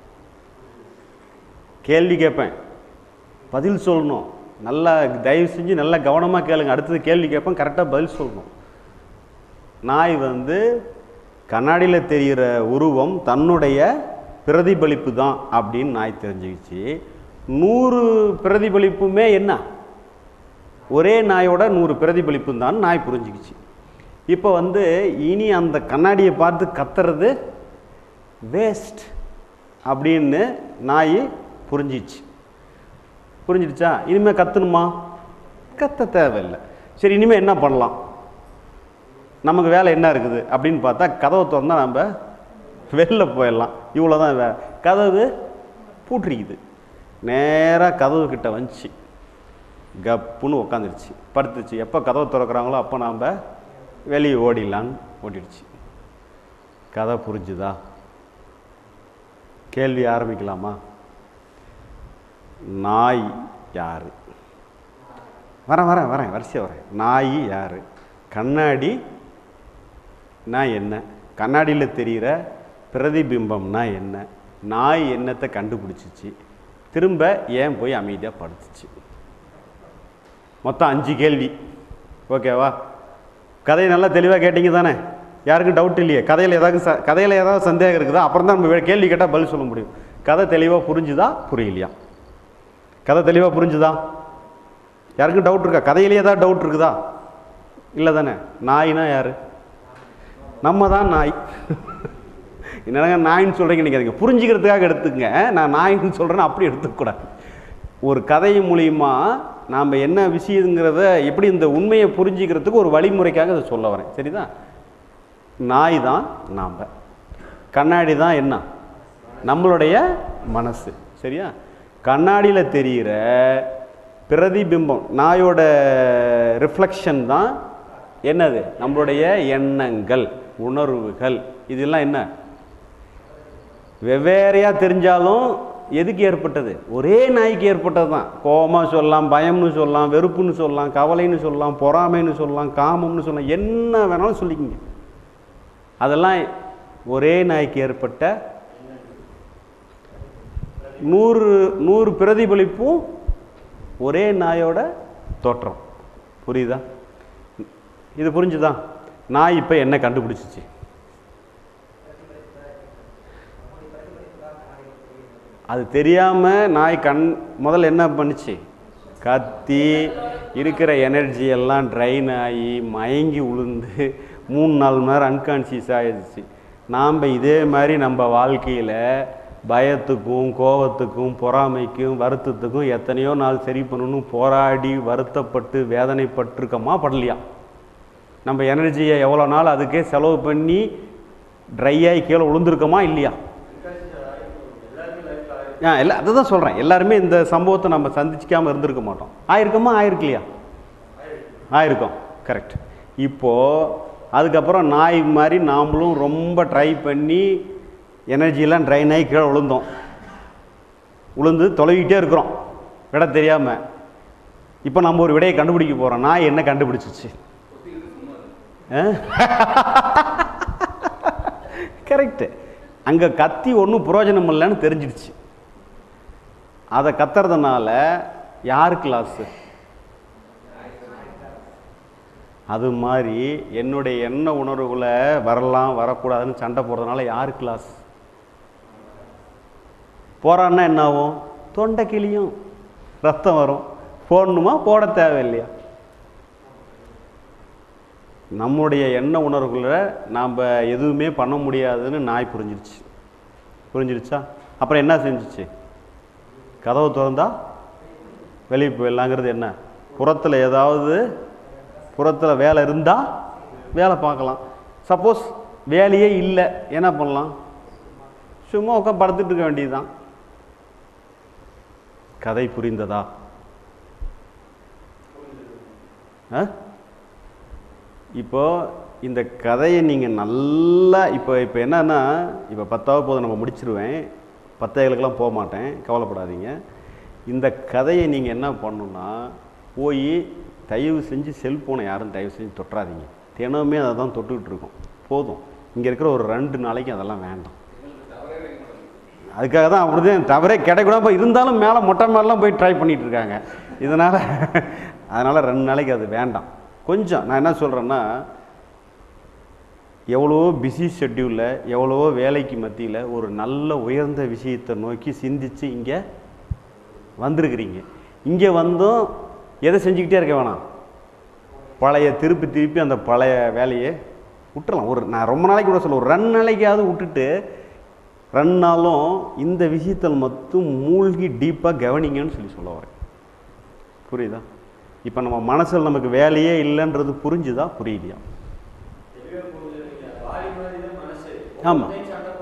கேள்வி கேட்பேன் பதில் சொல்லணும் நல்லா தயவு செஞ்சு நல்லா கவனமாக கேளுங்க அடுத்தது கேள்வி கேட்பேன் கரெக்டாக பதில் சொல்லணும் நாய் வந்து கண்ணாடியில் தெரிகிற உருவம் தன்னுடைய பிரதிபலிப்பு தான் அப்படின்னு நாய் தெரிஞ்சுக்கிச்சு நூறு பிரதிபலிப்புமே என்ன ஒரே நாயோட நூறு பிரதிபலிப்பு தான் நாய் புரிஞ்சுக்கிச்சு இப்போ வந்து இனி அந்த கண்ணாடியை பார்த்து கத்துறது வேஸ்ட் அப்படின்னு நாய் புரிஞ்சிச்சு புரிஞ்சிடுச்சா இனிமேல் கத்தணுமா கத்த தேவையில்லை சரி இனிமேல் என்ன பண்ணலாம் நமக்கு வேலை என்ன இருக்குது அப்படின்னு பார்த்தா கதவை திறந்தா நம்ம வெளில போயிடலாம் இவ்வளோ தான் வே கதவு பூட்டிருக்குது நேராக கதவு கிட்ட வந்துச்சு கப்புன்னு உக்காந்துருச்சு படுத்துச்சு எப்போ கதவை திறக்கிறாங்களோ அப்போ நாம் வெளியே ஓடிடலான்னு ஓடிடுச்சு கதை புரிஞ்சுதா கேள்வி ஆரம்பிக்கலாமா நாய் யார் வரேன் வரேன் வரேன் வரிசையாக வரேன் நாய் யார் கண்ணாடி நான் என்ன கண்ணாடியில் தெரிகிற பிரதிபிம்பம்னா என்ன நாய் என்னத்தை கண்டுபிடிச்சிச்சு திரும்ப ஏன் போய் அமைதியாக படுத்துச்சு மொத்தம் அஞ்சு கேள்வி ஓகேவா கதையை நல்லா தெளிவாக கேட்டீங்க தானே யாருக்கும் டவுட் இல்லையே கதையில் ஏதாவது ச கதையில் ஏதாவது சந்தேகம் இருக்குதா அப்புறம் தான் நம்ம கேள்வி கேட்டால் பதில் சொல்ல முடியும் கதை தெளிவாக புரிஞ்சுதா புரியலையா கதை தெளிவாக புரிஞ்சுதா யாருக்கும் டவுட் இருக்கா கதையிலே ஏதாவது டவுட் இருக்குதா இல்லை தானே நாய்னா யார் நம்ம தான் நாய் என்னங்க நாயின்னு சொல்கிறீங்க நினைக்காதீங்க புரிஞ்சுக்கிறதுக்காக எடுத்துக்கங்க நான் நாயின்னு சொல்கிறேன்னு அப்படி எடுத்துக்கூடாது ஒரு கதை மூலியமா நாம் என்ன விஷயங்கிறத எப்படி இந்த உண்மையை புரிஞ்சுக்கிறதுக்கு ஒரு வழிமுறைக்காக அதை சொல்ல வரேன் சரிதான் நாய் தான் நாம் கண்ணாடி தான் என்ன நம்மளுடைய மனசு சரியா கண்ணாடியில் தெரிகிற பிரதிபிம்பம் நாயோட ரிஃப்ளெக்ஷன் தான் என்னது நம்மளுடைய எண்ணங்கள் உணர்வுகள் இதெல்லாம் என்ன வெவ்வேறையாக தெரிஞ்சாலும் எதுக்கு ஏற்பட்டது ஒரே நாய்க்கு ஏற்பட்டது தான் கோபமாக சொல்லலாம் பயம்னு சொல்லலாம் வெறுப்புன்னு சொல்லலாம் கவலைன்னு சொல்லலாம் பொறாமைன்னு சொல்லலாம் காமம்னு சொல்லலாம் என்ன வேணாலும் சொல்லிக்கங்க அதெல்லாம் ஒரே நாய்க்கு ஏற்பட்ட நூறு நூறு பிரதிபலிப்பும் ஒரே நாயோட தோற்றம் புரியுதா இது புரிஞ்சுதா நாய் இப்போ என்ன கண்டுபிடிச்சிச்சு அது தெரியாமல் நாய் கண் முதல்ல என்ன பண்ணுச்சு கத்தி இருக்கிற எனர்ஜி எல்லாம் ட்ரைன் ஆகி மயங்கி உளுந்து மூணு நாலு மணி நேரம் அன்கான்சியஸ் ஆயிடுச்சு நாம் இதே மாதிரி நம்ம வாழ்க்கையில் பயத்துக்கும் கோபத்துக்கும் பொறாமைக்கும் வருத்தத்துக்கும் எத்தனையோ நாள் சரி பண்ணணும் போராடி வருத்தப்பட்டு வேதனைப்பட்டிருக்கோமா படலையா நம்ம எனர்ஜியை எவ்வளோ நாள் அதுக்கே செலவு பண்ணி ட்ரை ஆகி கீழே விழுந்திருக்கோமா இல்லையா ஆ இல்லை அதை தான் சொல்கிறேன் எல்லாருமே இந்த சம்பவத்தை நம்ம சந்திச்சிக்காமல் இருந்திருக்க மாட்டோம் ஆயிருக்கோமா ஆயிருக்கலையா ஆயிருக்கோம் கரெக்ட் இப்போது அதுக்கப்புறம் நாய் மாதிரி நாமளும் ரொம்ப ட்ரை பண்ணி எனர்ஜியெல்லாம் ட்ரைன் ஆகி கீழே விழுந்தோம் விழுந்து தொலைவிட்டே இருக்கிறோம் விட தெரியாமல் இப்போ நம்ம ஒரு விடையை கண்டுபிடிக்க போகிறோம் நாய் என்ன கண்டுபிடிச்சிச்சு கரெக்டு அங்கே கத்தி ஒன்றும் புரோஜனம் இல்லைன்னு தெரிஞ்சிடுச்சு அதை கத்துறதுனால யாருக்கு லாஸு அது மாதிரி என்னுடைய எண்ண உணர்வுகளை வரலாம் வரக்கூடாதுன்னு சண்டை போடுறதுனால யாருக்கு லாஸ் போறான்னா என்ன ஆகும் தொண்டை கிளியும் ரத்தம் வரும் போடணுமா போட தேவையில்லையா நம்முடைய எண்ண உணர்வுகளை நாம் எதுவுமே பண்ண முடியாதுன்னு நாய் புரிஞ்சிருச்சு புரிஞ்சிருச்சா அப்புறம் என்ன செஞ்சுச்சு கதவு திறந்தா வெளியே போயிடலாங்கிறது என்ன புறத்தில் ஏதாவது புறத்தில் வேலை இருந்தால் வேலை பார்க்கலாம் சப்போஸ் வேலையே இல்லை என்ன பண்ணலாம் சும்மா உட்காந்து படுத்துட்டு இருக்க வேண்டியதுதான் கதை புரிந்ததா ஆ இப்போ இந்த கதையை நீங்கள் நல்லா இப்போ இப்போ என்னன்னா இப்போ பத்தாவது போதும் நம்ம முடிச்சிருவேன் பத்தாயிரங்களுக்கெல்லாம் போக மாட்டேன் கவலைப்படாதீங்க இந்த கதையை நீங்கள் என்ன பண்ணணும்னா போய் தயவு செஞ்சு செல்ஃபோனை யாரும் தயவு செஞ்சு தொட்டுறாதீங்க தினமுமே அதை தான் தொட்டுக்கிட்டு இருக்கோம் போதும் இங்கே இருக்கிற ஒரு ரெண்டு நாளைக்கு அதெல்லாம் வேண்டாம் அதுக்காக தான் அப்படிதான் தவறே கிடைக்கூடாம இருந்தாலும் மேலே மொட்டை மேலாம் போய் ட்ரை பண்ணிட்டு இருக்காங்க இதனால் அதனால் ரெண்டு நாளைக்கு அது வேண்டாம் கொஞ்சம் நான் என்ன சொல்கிறேன்னா எவ்வளவோ பிஸி ஷெட்யூலில் எவ்வளவோ வேலைக்கு மத்தியில் ஒரு நல்ல உயர்ந்த விஷயத்தை நோக்கி சிந்திச்சு இங்கே வந்திருக்கிறீங்க இங்கே வந்தும் எதை செஞ்சுக்கிட்டே இருக்க வேணாம் பழைய திருப்பி திருப்பி அந்த பழைய வேலையை விட்டுறலாம் ஒரு நான் ரொம்ப நாளைக்கு கூட சொல்ல ஒரு ரெண்டு நாளைக்காவது விட்டுட்டு ரெண்டு நாளும் இந்த விஷயத்தில் மட்டும் மூழ்கி டீப்பாக கவனிங்கன்னு சொல்லி சொல்ல வரேன் புரியுதா இப்போ நம்ம மனசில் நமக்கு வேலையே இல்லைன்றது புரிஞ்சுதா புரியலையா ஆமாம்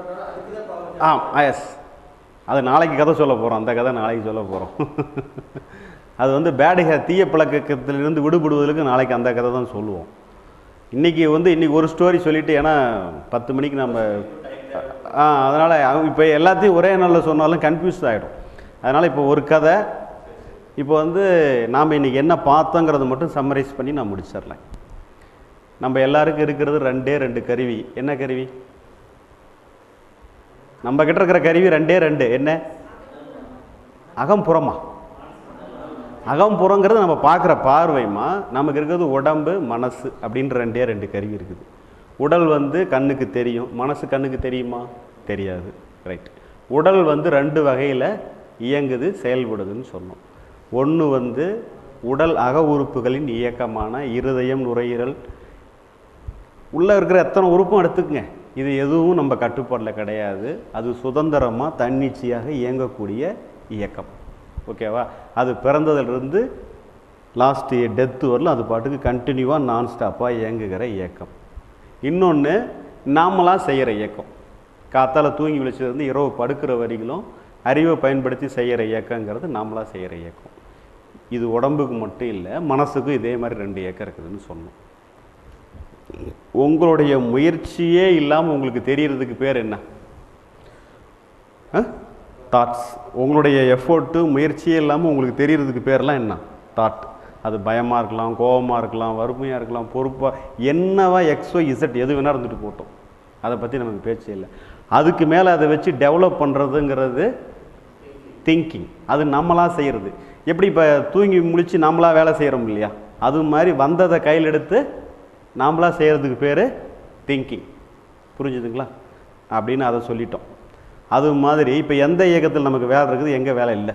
ஆ எஸ் அது நாளைக்கு கதை சொல்ல போகிறோம் அந்த கதை நாளைக்கு சொல்ல போகிறோம் அது வந்து பேடு ஹே தீய பழக்கத்திலிருந்து விடுபடுவதற்கு நாளைக்கு அந்த கதை தான் சொல்லுவோம் இன்றைக்கி வந்து இன்றைக்கி ஒரு ஸ்டோரி சொல்லிவிட்டு ஏன்னா பத்து மணிக்கு நம்ம ஆ அதனால் இப்போ எல்லாத்தையும் ஒரே நாளில் சொன்னாலும் கன்ஃபியூஸ் ஆகிடும் அதனால் இப்போ ஒரு கதை இப்போ வந்து நாம் இன்றைக்கி என்ன பார்த்தோங்கிறத மட்டும் சம்மரைஸ் பண்ணி நான் முடிச்சிடலாம் நம்ம எல்லாருக்கும் இருக்கிறது ரெண்டே ரெண்டு கருவி என்ன கருவி நம்ம கிட்ட இருக்கிற கருவி ரெண்டே ரெண்டு என்ன அகம்புறமா அகம்புறங்கிறது நம்ம பார்க்குற பார்வைமா நமக்கு இருக்கிறது உடம்பு மனசு அப்படின்ற ரெண்டே ரெண்டு கருவி இருக்குது உடல் வந்து கண்ணுக்கு தெரியும் மனசு கண்ணுக்கு தெரியுமா தெரியாது ரைட் உடல் வந்து ரெண்டு வகையில் இயங்குது செயல்படுதுன்னு சொன்னோம் ஒன்று வந்து உடல் அக உறுப்புகளின் இயக்கமான இருதயம் நுரையீரல் உள்ளே இருக்கிற எத்தனை உறுப்பும் எடுத்துக்கங்க இது எதுவும் நம்ம கட்டுப்பாட்டில் கிடையாது அது சுதந்திரமாக தன்னிச்சையாக இயங்கக்கூடிய இயக்கம் ஓகேவா அது பிறந்ததிலிருந்து லாஸ்ட் டெத்து வரலும் அது பாட்டுக்கு கண்டினியூவாக நான் ஸ்டாப்பாக இயங்குகிற இயக்கம் இன்னொன்று நாமளாக செய்கிற இயக்கம் காத்தால தூங்கி விழிச்சதுலேருந்து இரவு படுக்கிற வரைக்கும் அறிவை பயன்படுத்தி செய்கிற இயக்கங்கிறது நாமளாக செய்கிற இயக்கம் இது உடம்புக்கு மட்டும் இல்லை மனசுக்கும் இதே மாதிரி ரெண்டு இயக்கம் இருக்குதுன்னு சொன்னோம் உங்களுடைய முயற்சியே இல்லாமல் உங்களுக்கு தெரியறதுக்கு பேர் என்ன தாட்ஸ் உங்களுடைய எஃபோர்ட்டு முயற்சியே இல்லாமல் உங்களுக்கு தெரியறதுக்கு பேர்லாம் என்ன தாட் அது பயமாக இருக்கலாம் கோபமாக இருக்கலாம் வறுமையாக இருக்கலாம் பொறுப்பாக என்னவா எக்ஸோ இசட் எது வேணா இருந்துட்டு போட்டோம் அதை பற்றி நமக்கு பேச்சே இல்லை அதுக்கு மேலே அதை வச்சு டெவலப் பண்ணுறதுங்கிறது திங்கிங் அது நம்மளாக செய்கிறது எப்படி இப்போ தூங்கி முழிச்சு நம்மளாக வேலை செய்கிறோம் இல்லையா அது மாதிரி வந்ததை கையில் எடுத்து நாமளாக செய்கிறதுக்கு பேர் திங்கிங் புரிஞ்சுதுங்களா அப்படின்னு அதை சொல்லிட்டோம் அது மாதிரி இப்போ எந்த இயக்கத்தில் நமக்கு வேலை இருக்குது எங்கே வேலை இல்லை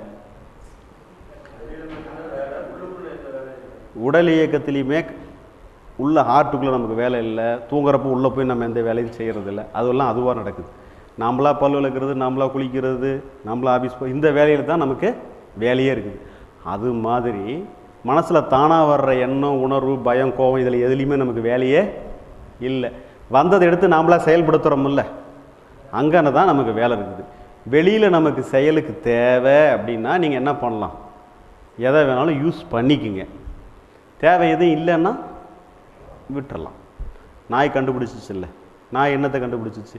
உடல் இயக்கத்துலேயுமே உள்ள ஹார்ட்டுக்குள்ளே நமக்கு வேலை இல்லை தூங்குறப்போ உள்ளே போய் நம்ம எந்த வேலையும் செய்கிறதில்ல அதெல்லாம் அதுவாக நடக்குது நாமளா பல் விளக்குறது நாமளா குளிக்கிறது நாமளா ஆஃபீஸ் போய் இந்த வேலையில் தான் நமக்கு வேலையே இருக்குது அது மாதிரி மனசில் தானாக வர்ற எண்ணம் உணர்வு பயம் கோபம் இதில் எதுலேயுமே நமக்கு வேலையே இல்லை வந்ததை எடுத்து நாமளா செயல்படுத்துகிறோமில்ல அங்கே தான் நமக்கு வேலை இருக்குது வெளியில் நமக்கு செயலுக்கு தேவை அப்படின்னா நீங்கள் என்ன பண்ணலாம் எதை வேணாலும் யூஸ் பண்ணிக்குங்க தேவை எதுவும் இல்லைன்னா விட்டுறலாம் நாய் கண்டுபிடிச்சிச்சு இல்லை நாய் என்னத்தை கண்டுபிடிச்சிச்சு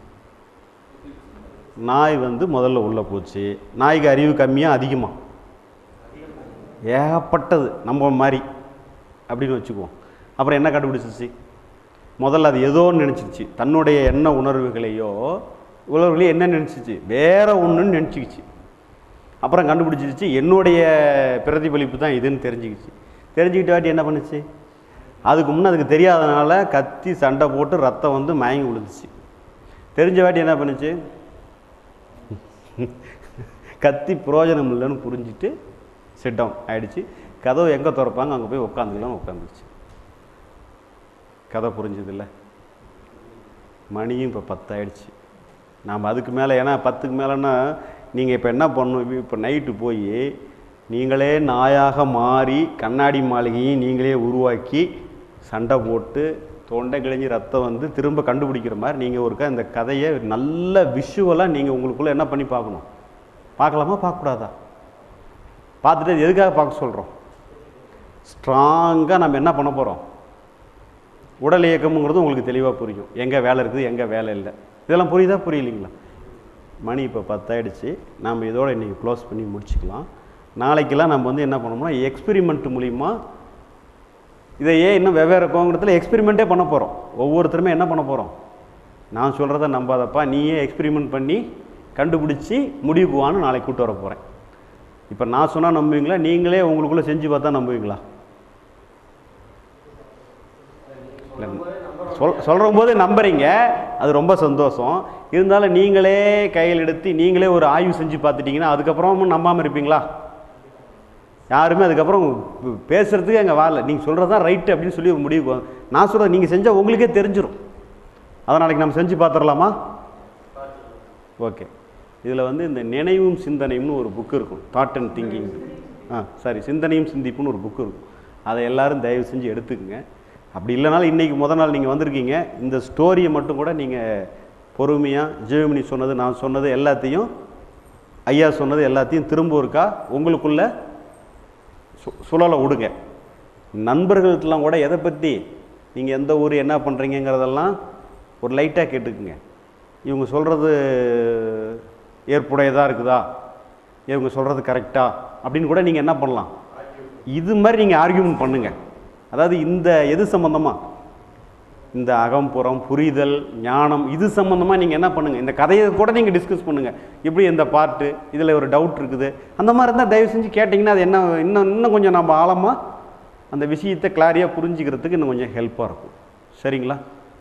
நாய் வந்து முதல்ல உள்ளே போச்சு நாய்க்கு அறிவு கம்மியாக அதிகமாக ஏகப்பட்டது நம்ம மாதிரி அப்படின்னு வச்சுக்குவோம் அப்புறம் என்ன கண்டுபிடிச்சிச்சு முதல்ல அது ஏதோ நினச்சிருச்சு தன்னுடைய எண்ண உணர்வுகளையோ உணர்வுகளையோ என்ன நினச்சிச்சு வேற ஒன்றுன்னு நினச்சிக்கிச்சு அப்புறம் கண்டுபிடிச்சிருச்சு என்னுடைய பிரதிபலிப்பு தான் இதுன்னு தெரிஞ்சுக்கிச்சு தெரிஞ்சுக்கிட்ட வாட்டி என்ன பண்ணுச்சு அதுக்கு முன்னே அதுக்கு தெரியாதனால கத்தி சண்டை போட்டு ரத்தம் வந்து மயங்கி விழுந்துச்சு தெரிஞ்ச வாட்டி என்ன பண்ணுச்சு கத்தி பிரயோஜனம் இல்லைன்னு புரிஞ்சுட்டு சிட் டவுன் ஆயிடுச்சு கதவு எங்கே திறப்பாங்க அங்கே போய் உட்காந்துக்கலாம் உட்காந்துருச்சு கதை புரிஞ்சுதில்ல மணியும் இப்போ பத்தாயிடுச்சு நாம் அதுக்கு மேலே ஏன்னா பத்துக்கு மேலேன்னா நீங்கள் இப்போ என்ன பண்ணணும் இப்போ நைட்டு போய் நீங்களே நாயாக மாறி கண்ணாடி மாளிகையும் நீங்களே உருவாக்கி சண்டை போட்டு தொண்டை கிழிஞ்சி ரத்தம் வந்து திரும்ப கண்டுபிடிக்கிற மாதிரி நீங்கள் ஒருக்கா இந்த கதையை நல்ல விஷுவலாக நீங்கள் உங்களுக்குள்ளே என்ன பண்ணி பார்க்கணும் பார்க்கலாமா பார்க்கக்கூடாதா பார்த்துட்டு அது எதுக்காக பார்க்க சொல்கிறோம் ஸ்ட்ராங்காக நம்ம என்ன பண்ண போகிறோம் உடல் இயக்கம்ங்கிறது உங்களுக்கு தெளிவாக புரியும் எங்கே வேலை இருக்குது எங்கே வேலை இல்லை இதெல்லாம் புரியுதா புரியலைங்களா மணி இப்போ பத்தாயிடுச்சு நாம் இதோட இன்றைக்கி க்ளோஸ் பண்ணி முடிச்சுக்கலாம் நாளைக்கெல்லாம் நம்ம வந்து என்ன பண்ணோம்னா எக்ஸ்பெரிமெண்ட் மூலிமா இதை ஏன் இன்னும் வெவ்வேறு கோங்கடத்தில் எக்ஸ்பெரிமெண்ட்டே பண்ண போகிறோம் ஒவ்வொருத்தருமே என்ன பண்ண போகிறோம் நான் சொல்கிறத நம்பாதப்பா நீயே எக்ஸ்பெரிமெண்ட் பண்ணி கண்டுபிடிச்சி முடிவுக்கு வான்னு நாளைக்கு கூட்டு வர போகிறேன் இப்போ நான் சொன்னால் நம்புவீங்களா நீங்களே உங்களுக்குள்ளே செஞ்சு பார்த்தா நம்புவீங்களா இல்லை சொல் சொல்கிற போது நம்புறீங்க அது ரொம்ப சந்தோஷம் இருந்தாலும் நீங்களே கையில் எடுத்து நீங்களே ஒரு ஆய்வு செஞ்சு பார்த்துட்டீங்கன்னா அதுக்கப்புறமும் நம்பாமல் இருப்பீங்களா யாருமே அதுக்கப்புறம் பேசுகிறதுக்கு எங்கள் வாழல நீங்கள் சொல்கிறது தான் ரைட்டு அப்படின்னு சொல்லி ஒரு முடிவுக்கு வந்து நான் சொல்கிறது நீங்கள் செஞ்சால் உங்களுக்கே தெரிஞ்சிடும் அதை நாளைக்கு நம்ம செஞ்சு பார்த்துடலாமா ஓகே இதில் வந்து இந்த நினைவும் சிந்தனையும்னு ஒரு புக்கு இருக்கும் thought and thinking ah sorry சிந்தனையும் சிந்திப்புன்னு ஒரு புக்கு இருக்கும் அதை எல்லாரும் தயவு செஞ்சு எடுத்துக்கங்க அப்படி இல்லைனாலும் இன்றைக்கி முத நாள் நீங்கள் வந்திருக்கீங்க இந்த ஸ்டோரியை மட்டும் கூட நீங்கள் பொறுமையாக ஜெயமினி சொன்னது நான் சொன்னது எல்லாத்தையும் ஐயா சொன்னது எல்லாத்தையும் திரும்ப இருக்கா உங்களுக்குள்ள சு சுழலை விடுங்க நண்பர்கள்ட்டலாம் கூட எதை பற்றி நீங்கள் எந்த ஊர் என்ன பண்ணுறீங்கிறதெல்லாம் ஒரு லைட்டாக கேட்டுக்குங்க இவங்க சொல்கிறது ஏற்புடையதாக இருக்குதா இவங்க சொல்கிறது கரெக்டா அப்படின்னு கூட நீங்கள் என்ன பண்ணலாம் இது மாதிரி நீங்கள் ஆர்கியூமெண்ட் பண்ணுங்கள் அதாவது இந்த எது சம்மந்தமாக இந்த அகம்புறம் புரிதல் ஞானம் இது சம்மந்தமாக நீங்கள் என்ன பண்ணுங்கள் இந்த கதையை கூட நீங்கள் டிஸ்கஸ் பண்ணுங்கள் இப்படி இந்த பார்ட்டு இதில் ஒரு டவுட் இருக்குது அந்த மாதிரி இருந்தால் தயவு செஞ்சு கேட்டிங்கன்னா அது என்ன இன்னும் இன்னும் கொஞ்சம் நம்ம ஆழமாக அந்த விஷயத்தை கிளாரியாக புரிஞ்சுக்கிறதுக்கு இன்னும் கொஞ்சம் ஹெல்ப்பாக இருக்கும் சரிங்களா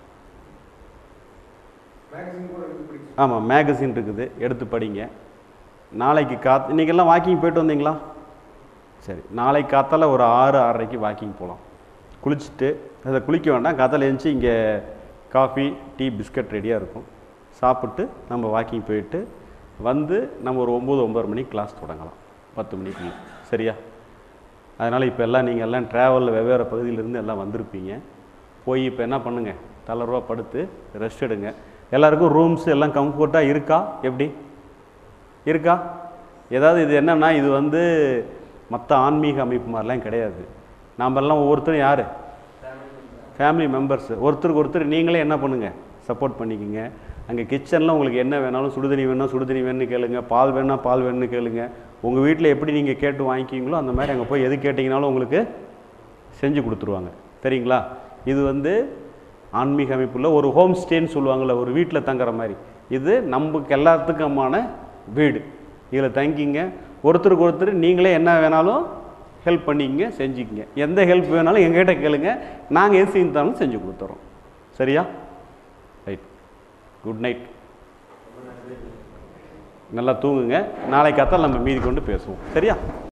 ஆமாம் மேகசின் இருக்குது எடுத்து படிங்க நாளைக்கு காத் இன்றைக்கெல்லாம் வாக்கிங் போயிட்டு வந்தீங்களா சரி நாளைக்கு காத்தால ஒரு ஆறு ஆறரைக்கு வாக்கிங் போகலாம் குளிச்சுட்டு அதை குளிக்க வேண்டாம் காத்தால எழுந்துச்சி இங்கே காஃபி டீ பிஸ்கட் ரெடியாக இருக்கும் சாப்பிட்டு நம்ம வாக்கிங் போயிட்டு வந்து நம்ம ஒரு ஒம்பது ஒம்பது மணிக்கு கிளாஸ் தொடங்கலாம் பத்து மணிக்கு சரியா அதனால் இப்போ எல்லாம் நீங்கள் எல்லாம் ட்ராவலில் வெவ்வேறு பகுதியிலேருந்து எல்லாம் வந்திருப்பீங்க போய் இப்போ என்ன பண்ணுங்கள் தளர்வா படுத்து ரெஸ்ட் எடுங்க எல்லாருக்கும் ரூம்ஸ் எல்லாம் கம்ஃபர்ட்டாக இருக்கா எப்படி இருக்கா ஏதாவது இது என்னன்னா இது வந்து மற்ற ஆன்மீக அமைப்பு மாதிரிலாம் கிடையாது நாம் எல்லாம் ஒவ்வொருத்தரும் யார் ஃபேமிலி மெம்பர்ஸ் ஒருத்தருக்கு ஒருத்தர் நீங்களே என்ன பண்ணுங்கள் சப்போர்ட் பண்ணிக்கோங்க அங்கே கிச்சனில் உங்களுக்கு என்ன வேணாலும் சுடுதண்ணி வேணும் சுடுதண்ணி வேணும்னு கேளுங்க பால் வேணா பால் வேணும்னு கேளுங்க உங்கள் வீட்டில் எப்படி நீங்கள் கேட்டு வாங்கிக்கிங்களோ அந்த மாதிரி அங்கே போய் எது கேட்டிங்கனாலும் உங்களுக்கு செஞ்சு கொடுத்துருவாங்க சரிங்களா இது வந்து ஆன்மீக அமைப்புள்ள ஒரு ஹோம் ஸ்டேன்னு சொல்லுவாங்கள்ல ஒரு வீட்டில் தங்குற மாதிரி இது நமக்கு எல்லாத்துக்குமான வீடு இதில் தங்கிங்க ஒருத்தருக்கு ஒருத்தர் நீங்களே என்ன வேணாலும் ஹெல்ப் பண்ணிக்கங்க செஞ்சுக்கங்க எந்த ஹெல்ப் வேணாலும் எங்ககிட்ட கேளுங்க நாங்கள் எது செஞ்சாலும் செஞ்சு கொடுத்துறோம் சரியா ரைட் குட் நைட் நல்லா தூங்குங்க நாளைக்கு காத்தால் நம்ம மீதி கொண்டு பேசுவோம் சரியா